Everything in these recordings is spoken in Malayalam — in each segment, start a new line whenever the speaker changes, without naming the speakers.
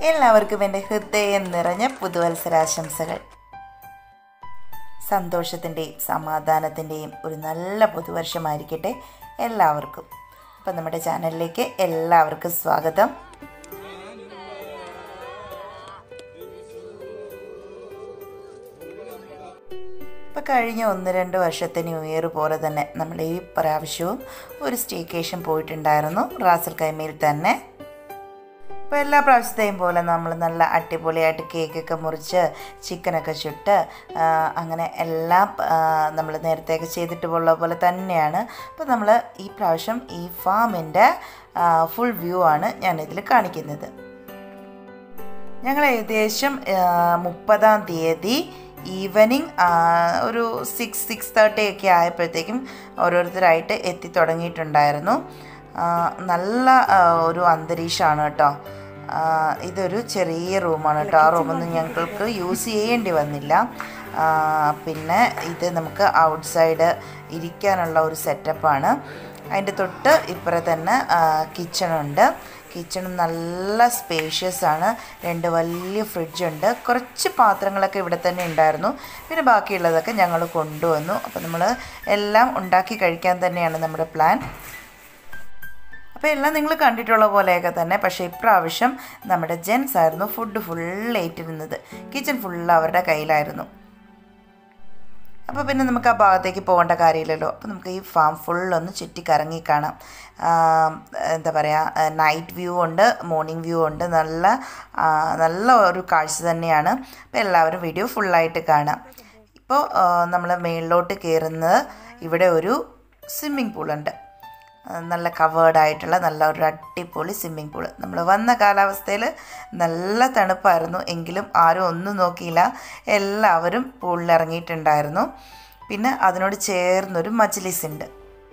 എല്ലാവർക്കും എൻ്റെ ഹൃദയം നിറഞ്ഞ പുതുവത്സരാശംസകൾ സന്തോഷത്തിൻ്റെയും സമാധാനത്തിൻ്റെയും ഒരു നല്ല പുതുവർഷമായിരിക്കട്ടെ എല്ലാവർക്കും അപ്പം നമ്മുടെ ചാനലിലേക്ക് എല്ലാവർക്കും സ്വാഗതം ഇപ്പോൾ കഴിഞ്ഞ ഒന്ന് രണ്ട് വർഷത്തെ ന്യൂ ഇയർ പോലെ തന്നെ നമ്മൾ ഈ പ്രാവശ്യവും ഒരു സ്റ്റേക്കേഷൻ പോയിട്ടുണ്ടായിരുന്നു റാസൽ കൈമയിൽ തന്നെ ഇപ്പോൾ എല്ലാ പ്രാവശ്യത്തെയും പോലെ നമ്മൾ നല്ല അടിപൊളിയായിട്ട് കേക്കൊക്കെ മുറിച്ച് ചിക്കനൊക്കെ ചുട്ട് ആ, അങ്ങനെ എല്ലാം നമ്മൾ നേരത്തെയൊക്കെ ചെയ്തിട്ട് ഉള്ള പോലെ തന്നെയാണ് അപ്പോൾ നമ്മൾ ഈ പ്രാവശ്യം ഈ ഫാമിൻ്റെ ഫുൾ വ്യൂ ആണ് ഞാനിതിൽ കാണിക്കുന്നത് ഞങ്ങൾ ഏകദേശം മുപ്പതാം തീയതി ഈവനിങ് ഒരു സിക്സ് സിക്സ് തേർട്ടി ഒക്കെ ആയപ്പോഴത്തേക്കും ഓരോരുത്തരായിട്ട് എത്തി തുടങ്ങിയിട്ടുണ്ടായിരുന്നു ആ, നല്ല ആ, ഒരു അന്തരീക്ഷമാണ് കേട്ടോ ആ, ഇതൊരു ചെറിയ റൂമാണ് കേട്ടോ ആ റൂമൊന്നും ഞങ്ങൾക്ക് യൂസ് ചെയ്യേണ്ടി വന്നില്ല ആ, പിന്നെ ഇത് നമുക്ക് ഔട്ട്സൈഡ് ഇരിക്കാനുള്ള ഒരു സെറ്റപ്പാണ് അതിൻ്റെ തൊട്ട് ഇപ്പുറം തന്നെ കിച്ചണുണ്ട് കിച്ചൺ നല്ല സ്പേഷ്യസ് ആണ് രണ്ട് വലിയ ഫ്രിഡ്ജുണ്ട് കുറച്ച് പാത്രങ്ങളൊക്കെ ഇവിടെ തന്നെ ഉണ്ടായിരുന്നു പിന്നെ ബാക്കിയുള്ളതൊക്കെ ഞങ്ങൾ കൊണ്ടുവന്നു അപ്പോൾ നമ്മൾ എല്ലാം ഉണ്ടാക്കി കഴിക്കാൻ തന്നെയാണ് നമ്മുടെ പ്ലാൻ അപ്പോൾ എല്ലാം നിങ്ങൾ കണ്ടിട്ടുള്ള പോലെയൊക്കെ തന്നെ പക്ഷേ ഇപ്രാവശ്യം നമ്മുടെ ജെൻസ് ആയിരുന്നു ഫുഡ് ഫുൾ ഏറ്റിരുന്നത് കിച്ചൺ ഫുൾ അവരുടെ കയ്യിലായിരുന്നു അപ്പോൾ പിന്നെ നമുക്ക് ആ ഭാഗത്തേക്ക് പോകേണ്ട കാര്യമില്ലല്ലോ അപ്പോൾ നമുക്ക് ഈ ഫാം ഫുള്ളൊന്ന് ചുറ്റി കറങ്ങി കാണാം ആ, എന്താ പറയുക നൈറ്റ് വ്യൂ ഉണ്ട് മോർണിംഗ് വ്യൂ ഉണ്ട് നല്ല ആ, നല്ല ഒരു കാഴ്ച തന്നെയാണ് അപ്പോൾ എല്ലാവരും വീഡിയോ ഫുള്ളായിട്ട് കാണാം ഇപ്പോൾ നമ്മൾ മേളിലോട്ട് കയറുന്നത് ഇവിടെ ഒരു സ്വിമ്മിംഗ് പൂളുണ്ട് ആ, നല്ല കവേർഡ് ആയിട്ടുള്ള നല്ല ഒരു അടിപൊളി സ്വിമ്മിംഗ് പൂൾ നമ്മൾ വന്ന കാലാവസ്ഥയിൽ നല്ല തണുപ്പായിരുന്നു എങ്കിലും ആരും ഒന്നും നോക്കിയില്ല എല്ലാവരും പൂളിൽ ഇറങ്ങിയിട്ടുണ്ടായിരുന്നു പിന്നെ അതിനോട് ചേർന്നൊരു മജ്ലിസ് ഉണ്ട്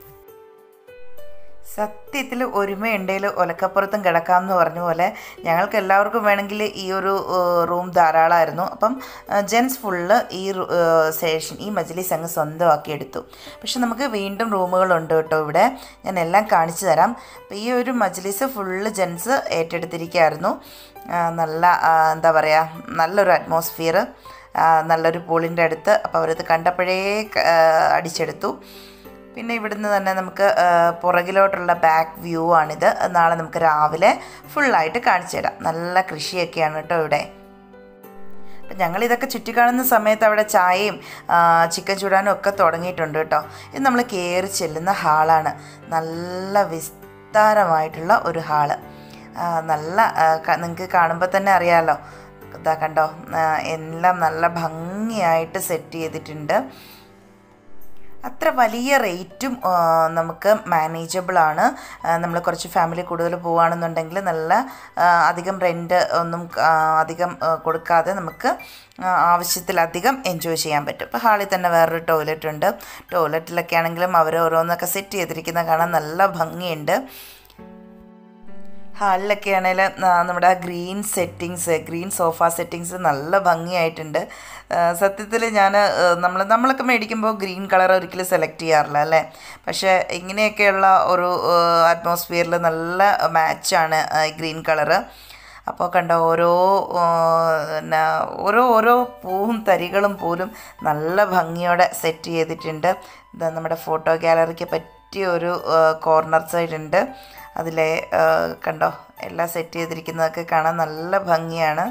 സത്യത്തിൽ ഒരുമയുണ്ടെങ്കിൽ ഒലക്കപ്പുറത്തും കിടക്കാമെന്ന് പറഞ്ഞ പോലെ ഞങ്ങൾക്ക് എല്ലാവർക്കും വേണമെങ്കിൽ ഈ ഒരു റൂം ധാരാളമായിരുന്നു അപ്പം ജെൻസ് ഫുള്ള് ഈ സ്റ്റേഷൻ ഈ മജ്ലിസ് അങ്ങ് സ്വന്തമാക്കി എടുത്തു പക്ഷെ നമുക്ക് വീണ്ടും റൂമുകളുണ്ട് കേട്ടോ ഇവിടെ ഞാൻ എല്ലാം കാണിച്ചു തരാം അപ്പോൾ ഈ ഒരു മജ്ലിസ് ഫുള്ള് ജെൻസ് ഏറ്റെടുത്തിരിക്കുകയായിരുന്നു ആ, നല്ല ആ, എന്താ പറയുക നല്ലൊരു അറ്റ്മോസ്ഫിയർ നല്ലൊരു പൂളിൻ്റെ അടുത്ത് അപ്പോൾ അവരത് കണ്ടപ്പോഴേ ക- ആ, അടിച്ചെടുത്തു പിന്നെ ഇവിടുന്ന് തന്നെ നമുക്ക് ആ, പുറകിലോട്ടുള്ള ബാക്ക് വ്യൂ ആണിത് നാളെ നമുക്ക് രാവിലെ ഫുള്ളായിട്ട് കാണിച്ചു തരാം നല്ല കൃഷിയൊക്കെയാണ് കേട്ടോ ഇവിടെ അപ്പം ഞങ്ങൾ ഇതൊക്കെ ചുറ്റിക്കാണുന്ന സമയത്ത് അവിടെ ചായയും ആ, ചിക്കൻ ചൂടാനും ഒക്കെ തുടങ്ങിയിട്ടുണ്ട് കേട്ടോ ഇത് നമ്മൾ കയറി ചെല്ലുന്ന ഹാളാണ് നല്ല വിസ്താരമായിട്ടുള്ള ഒരു ഹാള് ആ, നല്ല നിങ്ങൾക്ക് കാണുമ്പോൾ തന്നെ അറിയാമല്ലോ ഇതാ കണ്ടോ ആ, എല്ലാം നല്ല ഭംഗിയായിട്ട് സെറ്റ് ചെയ്തിട്ടുണ്ട് അത്ര വലിയ റേറ്റും ആ, നമുക്ക് മാനേജബിളാണ് നമ്മൾ കുറച്ച് ഫാമിലി കൂടുതൽ പോവുകയാണെന്നുണ്ടെങ്കിൽ നല്ല ആ, അധികം റെൻറ്റ് ഒന്നും ആ, അധികം ആ, കൊടുക്കാതെ നമുക്ക് ആ, ആവശ്യത്തിലധികം എൻജോയ് ചെയ്യാൻ പറ്റും ഇപ്പോൾ ഹാളിൽ തന്നെ വേറൊരു ടോയ്ലറ്റ് ഉണ്ട് ടോയ്ലറ്റിലൊക്കെ ആണെങ്കിലും അവർ ഓരോന്നൊക്കെ സെറ്റ് ചെയ്തിരിക്കുന്ന കാണാൻ നല്ല ഭംഗിയുണ്ട് ഹാളിലൊക്കെ ആണെങ്കിൽ നമ്മുടെ ആ green settings green sofa settings നല്ല ഭംഗിയായിട്ടുണ്ട് സത്യത്തിൽ ഞാൻ നമ്മൾ നമ്മളൊക്കെ മേടിക്കുമ്പോൾ ഗ്രീൻ കളർ ഒരിക്കലും സെലക്ട് ചെയ്യാറില്ല അല്ലേ പക്ഷേ ഇങ്ങനെയൊക്കെയുള്ള ഒരു അറ്റ്മോസ്ഫിയറിൽ നല്ല മാച്ചാണ് ഈ ഗ്രീൻ കളറ് അപ്പോൾ കണ്ട ഓരോ ആ, പിന്നെ ഓരോ ഓരോ പൂവും തരികളും പോലും നല്ല ഭംഗിയോടെ സെറ്റ് ചെയ്തിട്ടുണ്ട് ഇത് നമ്മുടെ ഫോട്ടോ ഗാലറിക്ക് പറ്റിയ ഒരു കോർണർ സൈഡ് ഉണ്ട് അതിലെ ആ, കണ്ടോ എല്ലാം സെറ്റ് ചെയ്തിരിക്കുന്നതൊക്കെ കാണാൻ നല്ല ഭംഗിയാണ്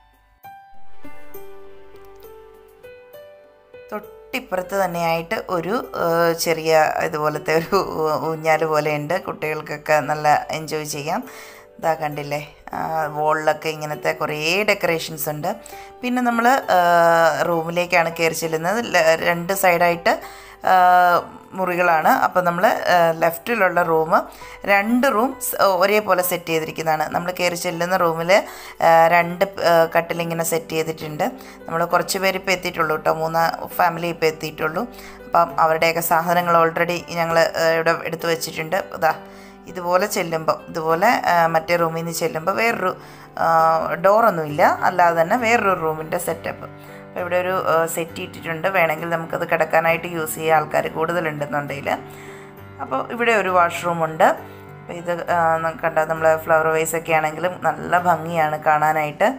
തൊട്ടിപ്പുറത്ത് തന്നെയായിട്ട് ഒരു ആ, ചെറിയ ഇതുപോലത്തെ ഒരു ഊഞ്ഞാൽ പോലെയുണ്ട് കുട്ടികൾക്കൊക്കെ നല്ല എൻജോയ് ചെയ്യാം ഇതാ കണ്ടില്ലേ വോളിലൊക്കെ ഇങ്ങനത്തെ കുറേ ഡെക്കറേഷൻസ് ഉണ്ട് പിന്നെ നമ്മൾ റൂമിലേക്കാണ് കയറി ചെല്ലുന്നത് ല- രണ്ട് സൈഡായിട്ട് ആ, മുറികളാണ് അപ്പോൾ നമ്മൾ ലെഫ്റ്റിലുള്ള റൂം രണ്ട് റൂം ഒരേപോലെ സെറ്റ് ചെയ്തിരിക്കുന്നതാണ് നമ്മൾ കയറി ചെല്ലുന്ന റൂമിൽ രണ്ട് ആ, കട്ടിലിങ്ങനെ സെറ്റ് ചെയ്തിട്ടുണ്ട് നമ്മൾ കുറച്ച് പേര് ഇപ്പോൾ എത്തിയിട്ടുള്ളൂ കേട്ടോ മൂന്ന് ഫാമിലി ഇപ്പോൾ എത്തിയിട്ടുള്ളൂ അപ്പം അവരുടെയൊക്കെ സാധനങ്ങൾ ഓൾറെഡി ഞങ്ങൾ ഇവിടെ എടുത്തു വെച്ചിട്ടുണ്ട് ഇതാ ഇതുപോലെ ചെല്ലുമ്പോൾ ഇതുപോലെ ആ, മറ്റേ റൂമിൽ നിന്ന് ചെല്ലുമ്പോൾ വേറൊരു ഡോറൊന്നുമില്ല അല്ലാതെ തന്നെ വേറൊരു റൂമിൻ്റെ സെറ്റപ്പ് അപ്പോൾ ഇവിടെ ഒരു സെറ്റ് ഇട്ടിട്ടുണ്ട് വേണമെങ്കിൽ നമുക്കത് കിടക്കാനായിട്ട് യൂസ് ചെയ്യാൻ ആൾക്കാർ കൂടുതലുണ്ടെന്നുണ്ടെങ്കിൽ അപ്പോൾ ഇവിടെ ഒരു വാഷ്റൂമുണ്ട് അപ്പോൾ ഇത് ആ, ന- കണ്ടോ നമ്മൾ ഫ്ലവർ വൈസ് ഒക്കെ ആണെങ്കിലും നല്ല ഭംഗിയാണ് കാണാനായിട്ട്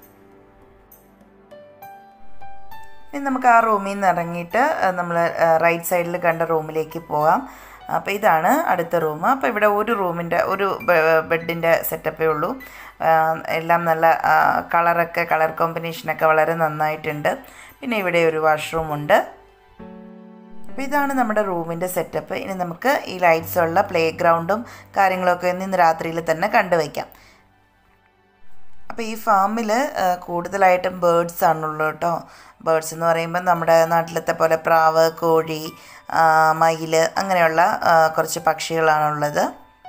ഇനി നമുക്ക് ആ റൂമിൽ നിന്ന് ഇറങ്ങിയിട്ട് നമ്മൾ റൈറ്റ് സൈഡിൽ കണ്ട റൂമിലേക്ക് പോകാം അപ്പോൾ ഇതാണ് അടുത്ത റൂം അപ്പോൾ ഇവിടെ ഒരു റൂമിൻ്റെ ഒരു ബെഡിൻ്റെ സെറ്റപ്പേ ഉള്ളൂ ആ, എല്ലാം നല്ല ആ, കളറൊക്കെ കളർ കോമ്പിനേഷനൊക്കെ വളരെ നന്നായിട്ടുണ്ട് പിന്നെ ഇവിടെ ഒരു വാഷ്റൂം ഉണ്ട് അപ്പോൾ ഇതാണ് നമ്മുടെ റൂമിൻ്റെ സെറ്റപ്പ് ഇനി നമുക്ക് ഈ ലൈറ്റ്സ് ഉള്ള പ്ലേ ഗ്രൗണ്ടും കാര്യങ്ങളൊക്കെ ഒന്ന് ഇന്ന് രാത്രിയിൽ തന്നെ കണ്ടുവയ്ക്കാം അപ്പോൾ ഈ ഫാമിൽ കൂടുതലായിട്ടും ബേർഡ്സ് ആണുള്ളൂ കേട്ടോ ബേർഡ്സ് എന്ന് പറയുമ്പോൾ നമ്മുടെ നാട്ടിലത്തെ പോലെ പ്രാവ് കോഴി ആ, മയിൽ അങ്ങനെയുള്ള ആ, കുറച്ച് പക്ഷികളാണുള്ളത്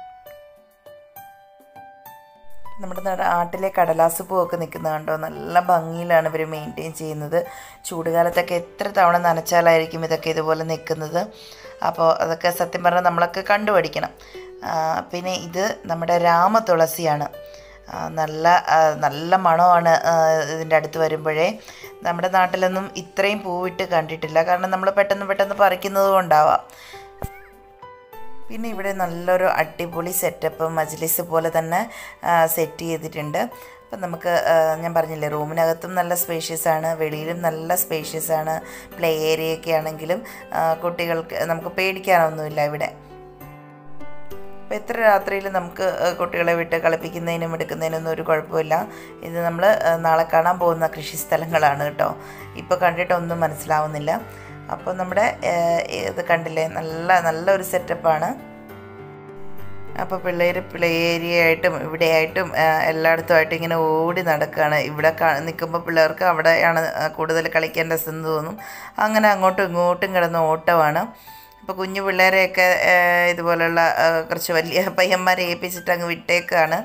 നമ്മുടെ നാട്- നാട്ടിലെ കടലാസ് പൂവൊക്കെ നിൽക്കുന്നത് കണ്ടോ നല്ല ഭംഗിയിലാണ് ഇവർ മെയിൻറ്റെയിൻ ചെയ്യുന്നത് ചൂടുകാലത്തൊക്കെ എത്ര തവണ നനച്ചാലായിരിക്കും ഇതൊക്കെ ഇതുപോലെ നിൽക്കുന്നത് അപ്പോൾ അതൊക്കെ സത്യം പറഞ്ഞാൽ നമ്മളൊക്കെ കണ്ടുപഠിക്കണം ആ, പിന്നെ ഇത് നമ്മുടെ രാമ തുളസിയാണ് ആ, നല്ല ആ, നല്ല മണമാണ് ആ, ഇതിൻ്റെ അടുത്ത് വരുമ്പോഴേ നമ്മുടെ നാട്ടിലൊന്നും ഇത്രയും പൂവിട്ട് കണ്ടിട്ടില്ല കാരണം നമ്മൾ പെട്ടെന്ന് പെട്ടെന്ന് പറിക്കുന്നത് കൊണ്ടാവാം പിന്നെ ഇവിടെ നല്ലൊരു അടിപൊളി സെറ്റപ്പ് മജ്ലിസ് പോലെ തന്നെ സെറ്റ് ചെയ്തിട്ടുണ്ട് അപ്പം നമുക്ക് ആ, ഞാൻ പറഞ്ഞില്ലേ റൂമിനകത്തും നല്ല സ്പേഷ്യസ് ആണ് വെളിയിലും നല്ല സ്പേഷ്യസ് ആണ് പ്ലേ ഏരിയ ഒക്കെ ആണെങ്കിലും ആ, കുട്ടികൾക്ക് നമുക്ക് പേടിക്കാനൊന്നുമില്ല ഇവിടെ അപ്പോൾ എത്ര രാത്രിയിൽ നമുക്ക് ആ, കുട്ടികളെ വിട്ട് കളിപ്പിക്കുന്നതിനും എടുക്കുന്നതിനൊന്നും ഒരു കുഴപ്പമില്ല ഇത് നമ്മൾ നാളെ കാണാൻ പോകുന്ന കൃഷി സ്ഥലങ്ങളാണ് കേട്ടോ ഇപ്പോൾ കണ്ടിട്ടൊന്നും മനസ്സിലാവുന്നില്ല അപ്പോൾ നമ്മുടെ ആ, ഇത് കണ്ടില്ലേ നല്ല നല്ലൊരു സെറ്റപ്പാണ് അപ്പോൾ പിള്ളേർ പ്ലേ ഏരിയ ആയിട്ടും ഇവിടെയായിട്ടും ആ, എല്ലായിടത്തുമായിട്ട് ഇങ്ങനെ ഓടി നടക്കുകയാണ് ഇവിടെ നിൽക്കുമ്പോൾ പിള്ളേർക്ക് അവിടെയാണ് ആ, കൂടുതൽ കളിക്കാൻ രസം എന്ന് തോന്നും അങ്ങനെ അങ്ങോട്ടും ഇങ്ങോട്ടും കിടന്ന ഓട്ടമാണ് അപ്പോൾ കുഞ്ഞു പിള്ളേരെയൊക്കെ ആ, ഇതുപോലുള്ള ആ, കുറച്ച് വലിയ പയ്യന്മാരെ ഏൽപ്പിച്ചിട്ട് അങ്ങ് വിട്ടേക്കാണ്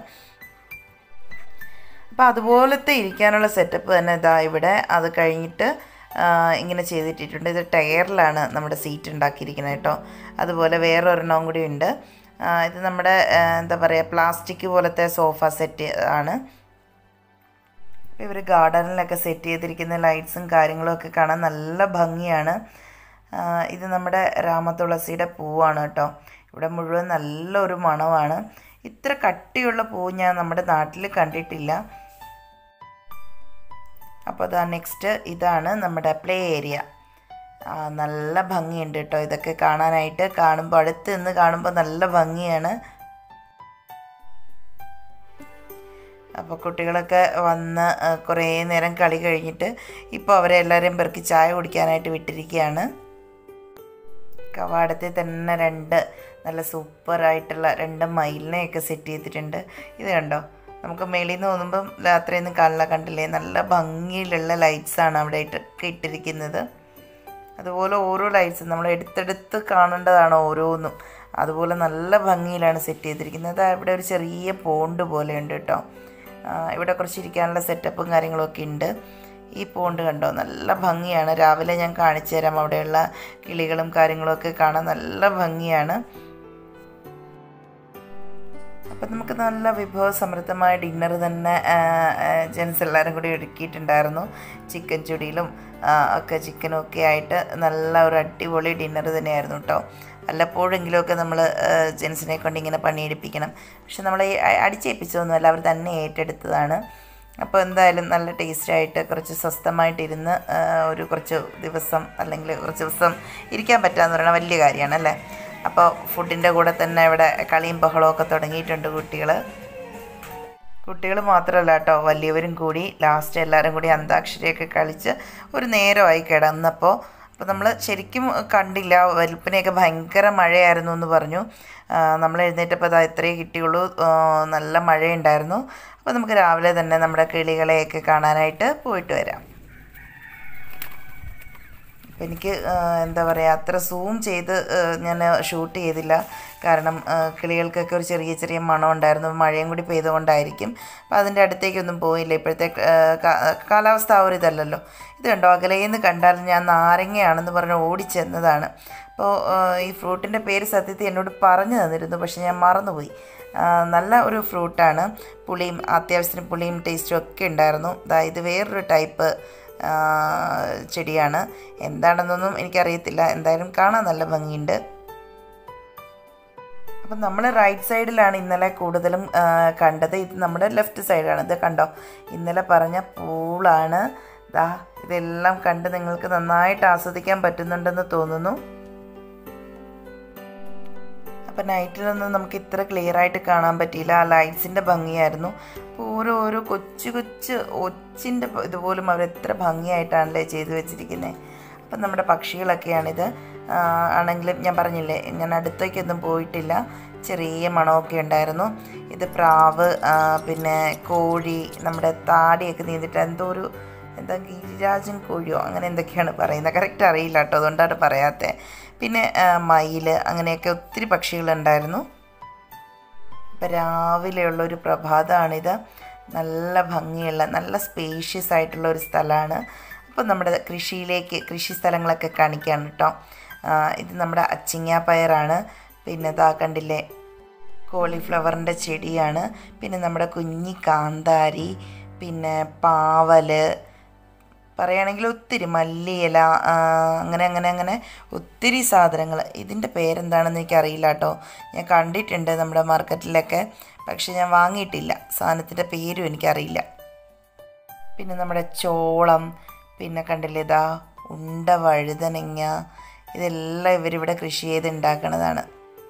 അപ്പോൾ അതുപോലത്തെ ഇരിക്കാനുള്ള സെറ്റപ്പ് തന്നെ ഇതാ ഇവിടെ അത് കഴിഞ്ഞിട്ട് ആ, ഇങ്ങനെ ചെയ്തിട്ടിട്ടുണ്ട് ഇത് ടയറിലാണ് നമ്മുടെ സീറ്റ് ഉണ്ടാക്കിയിരിക്കുന്നത് കേട്ടോ അതുപോലെ വേറെ ഒരെണ്ണം കൂടി ഉണ്ട് ആ, ഇത് നമ്മുടെ ആ, എന്താ പറയുക പ്ലാസ്റ്റിക് പോലത്തെ സോഫ സെറ്റ് ആണ് അപ്പോൾ ഇവർ ഗാർഡനിലൊക്കെ സെറ്റ് ചെയ്തിരിക്കുന്ന ലൈറ്റ്സും കാര്യങ്ങളും ഒക്കെ കാണാൻ നല്ല ഭംഗിയാണ് ആ, ഇത് നമ്മുടെ രാമതുളസിയുടെ പൂവാണ് കേട്ടോ ഇവിടെ മുഴുവൻ നല്ലൊരു മണമാണ് ഇത്ര കട്ടിയുള്ള പൂ ഞാൻ നമ്മുടെ നാട്ടിൽ കണ്ടിട്ടില്ല അപ്പോൾ അതാ നെക്സ്റ്റ് ഇതാണ് നമ്മുടെ പ്ലേ ഏരിയ ആ, നല്ല ഭംഗിയുണ്ട് കേട്ടോ ഇതൊക്കെ കാണാനായിട്ട് കാണുമ്പോൾ അടുത്ത് നിന്ന് കാണുമ്പോൾ നല്ല ഭംഗിയാണ് അപ്പോൾ കുട്ടികളൊക്കെ വന്ന് ആ, കുറേ നേരം കളി കഴിഞ്ഞിട്ട് ഇപ്പോൾ അവരെ എല്ലാവരെയും പെറുക്കി ചായ കുടിക്കാനായിട്ട് വിട്ടിരിക്കുകയാണ് കവാടത്തിൽ തന്നെ രണ്ട് നല്ല സൂപ്പറായിട്ടുള്ള രണ്ട് മയിലിനെയൊക്കെ സെറ്റ് ചെയ്തിട്ടുണ്ട് ഇത് കണ്ടോ നമുക്ക് മേളിൽ നിന്ന് തോന്നുമ്പം രാത്രിയൊന്നും കാണില്ല കണ്ടില്ലേ നല്ല ഭംഗിയിലുള്ള ലൈറ്റ്സാണ് അവിടെ ഇട്ടൊക്കെ ഇട്ടിരിക്കുന്നത് അതുപോലെ ഓരോ ലൈറ്റ്സും നമ്മൾ എടുത്തെടുത്ത് കാണേണ്ടതാണ് ഓരോന്നും അതുപോലെ നല്ല ഭംഗിയിലാണ് സെറ്റ് ചെയ്തിരിക്കുന്നത് ഇവിടെ ഒരു ചെറിയ പോണ്ട് പോലെ ഉണ്ട് കേട്ടോ ആ, ഇവിടെ കുറച്ച് ഇരിക്കാനുള്ള സെറ്റപ്പും കാര്യങ്ങളൊക്കെ ഉണ്ട് ഈ പോണ്ട് കണ്ടോ നല്ല ഭംഗിയാണ് രാവിലെ ഞാൻ കാണിച്ചു തരാം അവിടെയുള്ള കിളികളും കാര്യങ്ങളൊക്കെ കാണാൻ നല്ല ഭംഗിയാണ് അപ്പം നമുക്ക് നല്ല വിഭവസമൃദ്ധമായ ഡിന്നർ തന്നെ ജെൻസ് എല്ലാവരും കൂടി ഒരുക്കിയിട്ടുണ്ടായിരുന്നു ചിക്കൻ ചുടിയിലും ആ, ഒക്കെ ചിക്കനും ഒക്കെ ആയിട്ട് നല്ല ഒരു അടിപൊളി ഡിന്നർ തന്നെയായിരുന്നു കേട്ടോ വല്ലപ്പോഴെങ്കിലുമൊക്കെ നമ്മൾ ജെൻസിനെ കൊണ്ട് ഇങ്ങനെ പണിയെടുപ്പിക്കണം പക്ഷെ നമ്മൾ ഈ അ- അടിച്ചേൽപ്പിച്ചതൊന്നുമല്ല അവർ തന്നെ ഏറ്റെടുത്തതാണ് അപ്പോൾ എന്തായാലും നല്ല ടേസ്റ്റായിട്ട് കുറച്ച് സ്വസ്ഥമായിട്ടിരുന്ന് ആ, ഒരു കുറച്ച് ദിവസം അല്ലെങ്കിൽ കുറച്ച് ദിവസം ഇരിക്കാൻ പറ്റാന്ന് പറയുന്നത് വലിയ കാര്യമാണ് അല്ലേ അപ്പോൾ ഫുഡിൻ്റെ കൂടെ തന്നെ ഇവിടെ കളിയും ബഹളവും ഒക്കെ തുടങ്ങിയിട്ടുണ്ട് കുട്ടികൾ കുട്ടികൾ മാത്രമല്ല കേട്ടോ വലിയവരും കൂടി ലാസ്റ്റ് എല്ലാവരും കൂടി അന്താക്ഷരിയൊക്കെ കളിച്ച് ഒരു നേരമായി കിടന്നപ്പോൾ അപ്പോൾ നമ്മൾ ശരിക്കും കണ്ടില്ല വെളുപ്പിനെയൊക്കെ ഭയങ്കര മഴയായിരുന്നു എന്ന് പറഞ്ഞു ആ, നമ്മൾ എഴുന്നേറ്റപ്പോൾ അത് ഇത്രയേ കിട്ടിയുള്ളൂ ആ, നല്ല മഴയുണ്ടായിരുന്നു അപ്പോൾ നമുക്ക് രാവിലെ തന്നെ നമ്മുടെ കിളികളെയൊക്കെ കാണാനായിട്ട് പോയിട്ട് വരാം അപ്പോൾ എനിക്ക് ആ, എന്താ പറയുക അത്ര സൂം ചെയ്ത് ആ, ഞാൻ ഷൂട്ട് ചെയ്തില്ല കാരണം ആ, കിളികൾക്കൊക്കെ ഒരു ചെറിയ ചെറിയ മണം ഉണ്ടായിരുന്നു മഴയും കൂടി പെയ്തുകൊണ്ടായിരിക്കും അപ്പോൾ അതിൻ്റെ അടുത്തേക്കൊന്നും പോയില്ല ഇപ്പോഴത്തെ ആ, കാ- കാലാവസ്ഥ ആ ഒരു ഇതല്ലല്ലോ ഇത് കണ്ടോ അകലേന്ന് കണ്ടാൽ ഞാൻ നാരങ്ങയാണെന്ന് പറഞ്ഞ് ഓടിച്ചെന്നതാണ് അപ്പോൾ ആ, ഈ ഫ്രൂട്ടിൻ്റെ പേര് സത്യത്തിൽ എന്നോട് പറഞ്ഞു തന്നിരുന്നു പക്ഷെ ഞാൻ മറന്നുപോയി ആ, നല്ല ഒരു ഫ്രൂട്ടാണ് പുളിയും അത്യാവശ്യത്തിന് പുളിയും ടേസ്റ്റും ഒക്കെ ഉണ്ടായിരുന്നു ദാ ഇത് വേറൊരു ടൈപ്പ് ആ, ചെടിയാണ് എന്താണെന്നൊന്നും എനിക്കറിയത്തില്ല എന്തായാലും കാണാൻ നല്ല ഭംഗിയുണ്ട് അപ്പം നമ്മൾ റൈറ്റ് സൈഡിലാണ് ഇന്നലെ കൂടുതലും ആ, കണ്ടത് ഇത് നമ്മുടെ ലെഫ്റ്റ് സൈഡാണ് ഇത് കണ്ടോ ഇന്നലെ പറഞ്ഞ പൂളാണ് ദാ ഇതെല്ലാം കണ്ട് നിങ്ങൾക്ക് നന്നായിട്ട് ആസ്വദിക്കാൻ പറ്റുന്നുണ്ടെന്ന് തോന്നുന്നു അപ്പം നൈറ്റിലൊന്നും നമുക്ക് ഇത്ര ക്ലിയർ ആയിട്ട് കാണാൻ പറ്റിയില്ല ആ ലൈറ്റ്സിൻ്റെ ഭംഗിയായിരുന്നു അപ്പോൾ ഓരോ ഓരോ കൊച്ചു കൊച്ചു ഒച്ചിൻ്റെ ഇതുപോലും അവർ എത്ര ഭംഗിയായിട്ടാണല്ലേ ചെയ്തു വെച്ചിരിക്കുന്നത് അപ്പം നമ്മുടെ പക്ഷികളൊക്കെയാണിത് ആ, ആണെങ്കിലും ഞാൻ പറഞ്ഞില്ലേ ഞാൻ അടുത്തേക്കൊന്നും പോയിട്ടില്ല ചെറിയ മണമൊക്കെ ഉണ്ടായിരുന്നു ഇത് പ്രാവ് ആ, പിന്നെ കോഴി നമ്മുടെ താടിയൊക്കെ നീന്തിട്ട് എന്തോ ഒരു എന്താ ഗിരിരാജൻ കോഴിയോ അങ്ങനെ എന്തൊക്കെയാണ് പറയുന്നത് കറക്റ്റ് അറിയില്ല കേട്ടോ അതുകൊണ്ടാണ് പറയാത്തത് പിന്നെ മയിൽ അങ്ങനെയൊക്കെ ഒത്തിരി പക്ഷികളുണ്ടായിരുന്നു ഇപ്പം രാവിലെയുള്ള ഒരു പ്രഭാതമാണിത് നല്ല ഭംഗിയുള്ള നല്ല സ്പേഷ്യസ് ആയിട്ടുള്ള ഒരു സ്ഥലമാണ് അപ്പോൾ നമ്മുടെ കൃഷിയിലേക്ക് കൃഷി സ്ഥലങ്ങളൊക്കെ കാണിക്കുകയാണ് കേട്ടോ ആ, ഇത് നമ്മുടെ അച്ചിങ്ങ പയറാണ് പിന്നെ ഇതാ കണ്ടില്ലേ കോളിഫ്ലവറിൻ്റെ ചെടിയാണ് പിന്നെ നമ്മുടെ കുഞ്ഞി കാന്താരി പിന്നെ പാവല് പറയുകയാണെങ്കിൽ ഒത്തിരി മല്ലിയില ആ, അങ്ങനെ അങ്ങനെ അങ്ങനെ ഒത്തിരി സാധനങ്ങൾ ഇതിൻ്റെ പേരെന്താണെന്ന് എനിക്കറിയില്ല കേട്ടോ ഞാൻ കണ്ടിട്ടുണ്ട് നമ്മുടെ മാർക്കറ്റിലൊക്കെ പക്ഷെ ഞാൻ വാങ്ങിയിട്ടില്ല സാധനത്തിൻ്റെ പേരും എനിക്കറിയില്ല പിന്നെ നമ്മുടെ ചോളം പിന്നെ കണ്ടില്ലേ ഇതാ ഉണ്ട വഴുതനങ്ങ ഇതെല്ലാം ഇവരിവിടെ കൃഷി ചെയ്ത് ഉണ്ടാക്കണതാണ്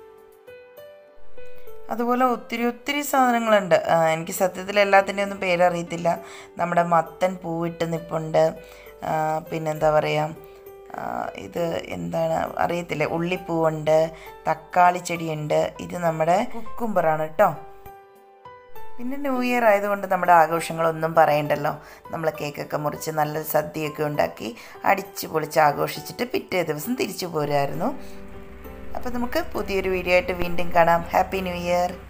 അതുപോലെ ഒത്തിരി ഒത്തിരി സാധനങ്ങളുണ്ട് ആ, എനിക്ക് സത്യത്തിൽ എല്ലാത്തിൻ്റെ ഒന്നും പേരറിയത്തില്ല നമ്മുടെ മത്തൻ പൂവിട്ട് നിപ്പുണ്ട് ആ, പിന്നെന്താ പറയുക ആ, ഇത് എന്താണ് അറിയത്തില്ല ഉള്ളിപ്പൂവുണ്ട് തക്കാളി ചെടിയുണ്ട് ഇത് നമ്മുടെ കുക്കുംബറാണ് കേട്ടോ പിന്നെ ന്യൂ ഇയർ ആയതുകൊണ്ട് നമ്മുടെ ആഘോഷങ്ങളൊന്നും പറയണ്ടല്ലോ നമ്മൾ കേക്കൊക്കെ മുറിച്ച് നല്ല സദ്യയൊക്കെ ഉണ്ടാക്കി അടിച്ചു പൊളിച്ച് ആഘോഷിച്ചിട്ട് പിറ്റേ ദിവസം തിരിച്ചു പോരായിരുന്നു അപ്പോൾ നമുക്ക് പുതിയൊരു വീഡിയോ ആയിട്ട് വീണ്ടും കാണാം ഹാപ്പി ന്യൂ ഇയർ